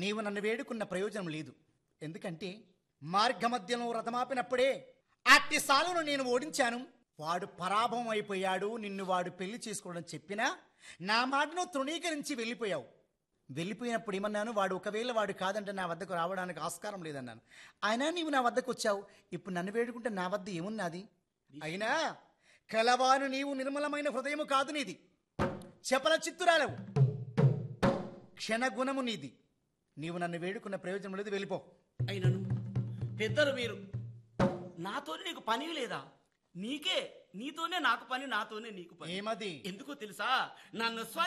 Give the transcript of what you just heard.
నీవు నన్ను వేడుకున్న ప్రయోజనం లేదు ఎందుకంటే మార్గమధ్యంలో రథమాపినప్పుడే అట్టి సాలును నేను ఓడించాను వాడు పరాభవం అయిపోయాడు నిన్ను వాడు పెళ్లి చేసుకోవడం చెప్పినా నా మాటను తృణీకరించి వెళ్ళిపోయావు వెళ్ళిపోయినప్పుడు ఏమన్నాను వాడు ఒకవేళ వాడు కాదంటే నా వద్దకు రావడానికి ఆస్కారం లేదన్నాను అయినా నీవు నా వద్దకు వచ్చావు ఇప్పుడు నన్ను వేడుకుంటే నా వద్ద ఏమున్నది అయినా కలవాను నీవు నిర్మలమైన హృదయము కాదు నీది చపల చిత్తురాలవు క్షణగుణము నీది నీవు నన్ను వేడుకున్న ప్రయోజనం లేదు వెళ్ళిపో అయినను పెద్దలు మీరు నాతోనే నీకు పని లేదా నీకే నీతోనే నాకు పని నాతోనే నీకు పని ఏమది ఎందుకో తెలుసా నన్ను స్వ